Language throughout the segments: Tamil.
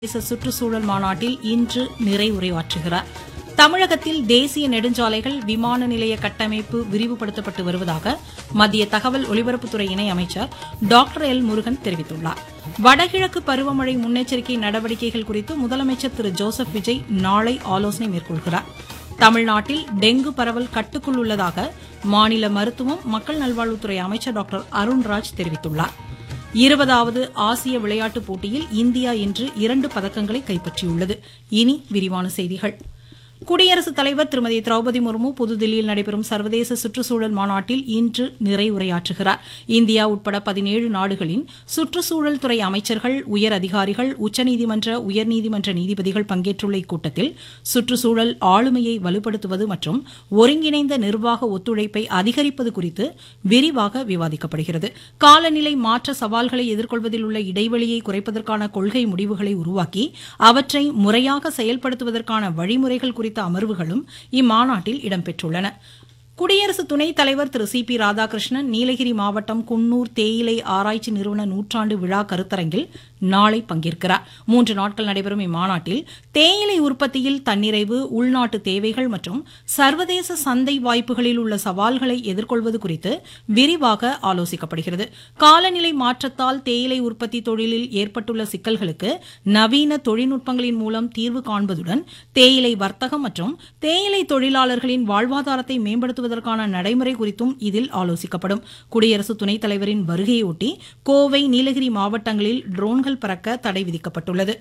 சர்வதேச சுற்றுச்சூழல் மாநாட்டில் இன்று நிறைவுரையாற்றுகிறார் தமிழகத்தில் தேசிய நெடுஞ்சாலைகள் விமான நிலைய கட்டமைப்பு விரிவுபடுத்தப்பட்டு வருவதாக மத்திய தகவல் ஒலிபரப்புத்துறை இணை அமைச்சர் டாக்டர் எல் முருகன் தெரிவித்துள்ளார் வடகிழக்கு பருவமழை முன்னெச்சரிக்கை நடவடிக்கைகள் குறித்து முதலமைச்சர் திரு ஜோசப் விஜய் நாளை ஆலோசனை மேற்கொள்கிறார் தமிழ்நாட்டில் டெங்கு பரவல் கட்டுக்குள் உள்ளதாக மாநில மருத்துவம் மக்கள் நல்வாழ்வுத்துறை அமைச்சர் டாக்டர் அருண்ராஜ் தெரிவித்துள்ளார் இருபதாவது ஆசிய விளையாட்டுப் போட்டியில் இந்தியா இன்று இரண்டு பதக்கங்களை கைப்பற்றியுள்ளது இனி விரிவான செய்திகள் குடியரசுத் தலைவர் திருமதி திரௌபதி முர்மு புதுதில்லியில் நடைபெறும் சர்வதேச சுற்றுச்சூழல் மாநாட்டில் இன்று நிறைவுரையாற்றுகிறார் இந்தியா உட்பட பதினேழு நாடுகளின் சுற்றுச்சூழல் துறை அமைச்சர்கள் உயர் அதிகாரிகள் உச்சநீதிமன்ற உயர்நீதிமன்ற நீதிபதிகள் பங்கேற்றுள்ள இக்கூட்டத்தில் சுற்றுச்சூழல் ஆளுமையை வலுப்படுத்துவது மற்றும் ஒருங்கிணைந்த நிர்வாக ஒத்துழைப்பை அதிகரிப்பது குறித்து விரிவாக விவாதிக்கப்படுகிறது காலநிலை மாற்ற சவால்களை எதிர்கொள்வதில் உள்ள இடைவெளியை குறைப்பதற்கான கொள்கை முடிவுகளை உருவாக்கி அவற்றை முறையாக செயல்படுத்துவதற்கான வழிமுறைகள் குறித்த அமர்வுகளும் இம்மாநாட்டில் இடம்பெற்றுள்ளன குடியரசு துணைத் தலைவர் திரு சி பி ராதாகிருஷ்ணன் நீலகிரி மாவட்டம் குன்னூர் தேயிலை ஆராய்ச்சி நிறுவன நூற்றாண்டு விழா கருத்தரங்கில் நாளை பங்கேற்கிறார் மூன்று நாட்கள் நடைபெறும் இம்மாநாட்டில் தேயிலை உற்பத்தியில் தன்னிறைவு உள்நாட்டு தேவைகள் மற்றும் சர்வதேச சந்தை வாய்ப்புகளில் உள்ள சவால்களை எதிர்கொள்வது குறித்து விரிவாக ஆலோசிக்கப்படுகிறது காலநிலை மாற்றத்தால் தேயிலை உற்பத்தி தொழிலில் ஏற்பட்டுள்ள சிக்கல்களுக்கு நவீன தொழில்நுட்பங்களின் மூலம் தீர்வு காண்பதுடன் தேயிலை வர்த்தகம் மற்றும் தேயிலை தொழிலாளர்களின் வாழ்வாதாரத்தை மேம்படுத்துவதற்கான நடைமுறை குறித்தும் இதில் ஆலோசிக்கப்படும் குடியரசு துணைத் தலைவரின் வருகையொட்டி கோவை நீலகிரி மாவட்டங்களில் ட்ரோன்கள் பறக்க தடை விதிக்கப்பட்டுள்ளது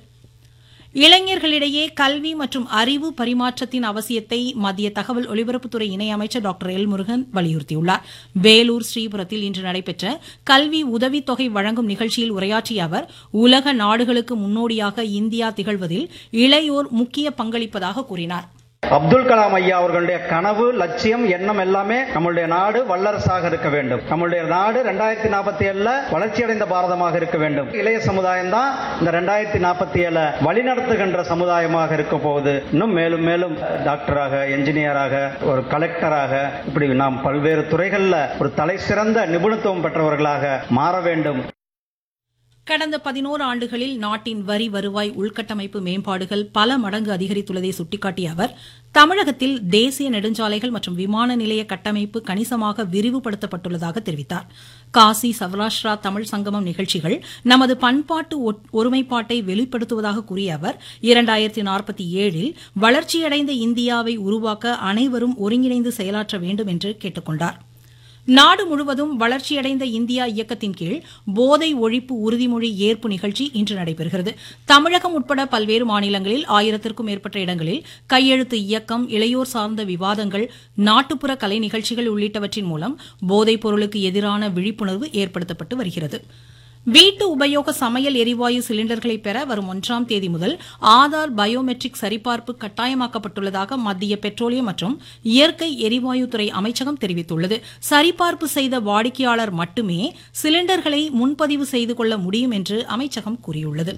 இளைஞர்களிடையே கல்வி மற்றும் அறிவு பரிமாற்றத்தின் அவசியத்தை மத்திய தகவல் ஒலிபரப்புத்துறை இணையமைச்சர் டாக்டர் எல் முருகன் வலியுறுத்தியுள்ளார் வேலூர் ஸ்ரீபுரத்தில் இன்று நடைபெற்ற கல்வி உதவித்தொகை வழங்கும் நிகழ்ச்சியில் உரையாற்றிய அவர் உலக நாடுகளுக்கு முன்னோடியாக இந்தியா திகழ்வதில் இளையோர் முக்கிய பங்களிப்பதாக கூறினார் அப்துல் கலாம் ஐயா அவர்களுடைய கனவு லட்சியம் எண்ணம் எல்லாமே நம்மளுடைய நாடு வல்லரசாக இருக்க வேண்டும் நம்மளுடைய நாடு ரெண்டாயிரத்தி நாற்பத்தி ஏழுல வளர்ச்சியடைந்த பாரதமாக இருக்க வேண்டும் இளைய சமுதாயம் தான் இந்த ரெண்டாயிரத்தி நாற்பத்தி ஏழு வழிநடத்துகின்ற சமுதாயமாக இருக்க போகுது இன்னும் மேலும் மேலும் டாக்டராக என்ஜினியராக ஒரு கலெக்டராக இப்படி நாம் பல்வேறு துறைகளில் ஒரு தலை சிறந்த நிபுணத்துவம் பெற்றவர்களாக மாற வேண்டும் கடந்த பதினோரு ஆண்டுகளில் நாட்டின் வரி வருவாய் உள்கட்டமைப்பு மேம்பாடுகள் பல மடங்கு அதிகரித்துள்ளதை சுட்டிக்காட்டிய அவர் தமிழகத்தில் தேசிய நெடுஞ்சாலைகள் மற்றும் விமான நிலைய கட்டமைப்பு கணிசமாக விரிவுபடுத்தப்பட்டுள்ளதாக தெரிவித்தார் காசி சௌராஷ்டிரா தமிழ் சங்கமம் நிகழ்ச்சிகள் நமது பண்பாட்டு ஒருமைப்பாட்டை வெளிப்படுத்துவதாக கூறிய அவர் இரண்டாயிரத்தி நாற்பத்தி ஏழில் வளர்ச்சியடைந்த இந்தியாவை உருவாக்க அனைவரும் ஒருங்கிணைந்து செயலாற்ற வேண்டும் என்று கேட்டுக் கொண்டாா் நாடு முழுவதும் வளர்ச்சியடைந்த இந்தியா இயக்கத்தின் கீழ் போதை ஒழிப்பு உறுதிமொழி ஏற்பு நிகழ்ச்சி இன்று நடைபெறுகிறது தமிழகம் உட்பட பல்வேறு மாநிலங்களில் ஆயிரத்திற்கும் மேற்பட்ட இடங்களில் கையெழுத்து இயக்கம் இளையோர் சார்ந்த விவாதங்கள் நாட்டுப்புற கலை நிகழ்ச்சிகள் உள்ளிட்டவற்றின் மூலம் போதைப் பொருளுக்கு எதிரான விழிப்புணர்வு ஏற்படுத்தப்பட்டு வருகிறது வீட்டு உபயோக சமையல் எரிவாயு சிலிண்டர்களை பெற வரும் ஒன்றாம் தேதி முதல் ஆதார் பயோமெட்ரிக் சரிபார்ப்பு கட்டாயமாக்கப்பட்டுள்ளதாக மத்திய பெட்ரோலியம் மற்றும் இயற்கை எரிவாயுத்துறை அமைச்சகம் தெரிவித்துள்ளது சரிபார்ப்பு செய்த வாடிக்கையாளர் மட்டுமே சிலிண்டர்களை முன்பதிவு செய்து கொள்ள முடியும் என்று அமைச்சகம் கூறியுள்ளது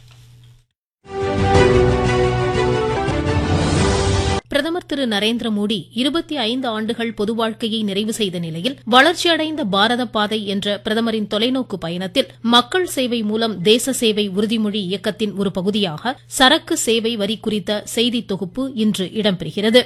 பிரதமர் திரு நரேந்திர மோடி இருபத்தி ஐந்து ஆண்டுகள் பொது வாழ்க்கையை நிறைவு செய்த நிலையில் வளர்ச்சியடைந்த பாரத பாதை என்ற பிரதமரின் தொலைநோக்கு பயணத்தில் மக்கள் சேவை மூலம் தேச சேவை உறுதிமொழி இயக்கத்தின் ஒரு பகுதியாக சரக்கு சேவை வரி குறித்த செய்தி தொகுப்பு இன்று இடம்பெறுகிறது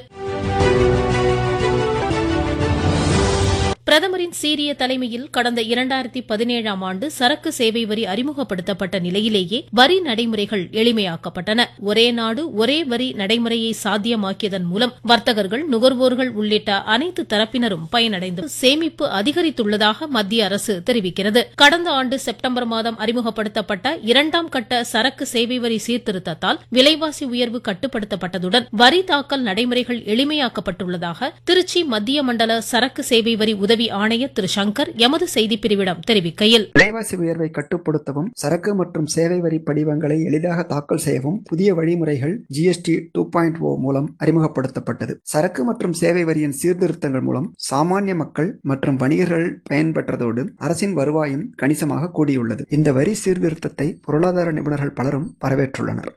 பிரதமரின் சீரிய தலைமையில் கடந்த இரண்டாயிரத்தி பதினேழாம் ஆண்டு சரக்கு சேவை வரி அறிமுகப்படுத்தப்பட்ட நிலையிலேயே வரி நடைமுறைகள் எளிமையாக்கப்பட்டன ஒரே நாடு ஒரே வரி நடைமுறையை சாத்தியமாக்கியதன் மூலம் வர்த்தகர்கள் நுகர்வோர்கள் உள்ளிட்ட அனைத்து தரப்பினரும் பயனடைந்து சேமிப்பு அதிகரித்துள்ளதாக மத்திய அரசு தெரிவிக்கிறது கடந்த ஆண்டு செப்டம்பர் மாதம் அறிமுகப்படுத்தப்பட்ட இரண்டாம் கட்ட சரக்கு சேவை வரி சீர்திருத்தத்தால் விலைவாசி உயர்வு கட்டுப்படுத்தப்பட்டதுடன் வரி தாக்கல் நடைமுறைகள் எளிமையாக்கப்பட்டுள்ளதாக திருச்சி மத்திய மண்டல சரக்கு சேவை வரி உதவி உதவி ஆணையர் திரு சங்கர் எமது செய்திப்பிரிவிடம் தெரிவிக்கையில் விலைவாசி உயர்வை கட்டுப்படுத்தவும் சரக்கு மற்றும் சேவை வரி படிவங்களை எளிதாக தாக்கல் செய்யவும் புதிய வழிமுறைகள் ஜிஎஸ்டி டூ பாயிண்ட் ஓ மூலம் அறிமுகப்படுத்தப்பட்டது சரக்கு மற்றும் சேவை வரியின் சீர்திருத்தங்கள் மூலம் சாமானிய மக்கள் மற்றும் வணிகர்கள் பயன்பெற்றதோடு அரசின் வருவாயும் கணிசமாக கூடியுள்ளது இந்த வரி சீர்திருத்தத்தை பொருளாதார நிபுணர்கள் பலரும் வரவேற்றுள்ளனர்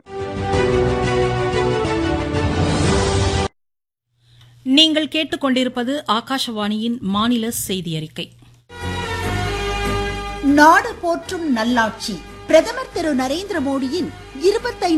நீங்கள் கேட்டுக்கொண்டிருப்பது ஆகாஷவாணியின் மாநில செய்தி அறிக்கை நாடு போற்றும் நல்லாட்சி பிரதமர் திரு நரேந்திர மோடியின் இருபத்தைந்து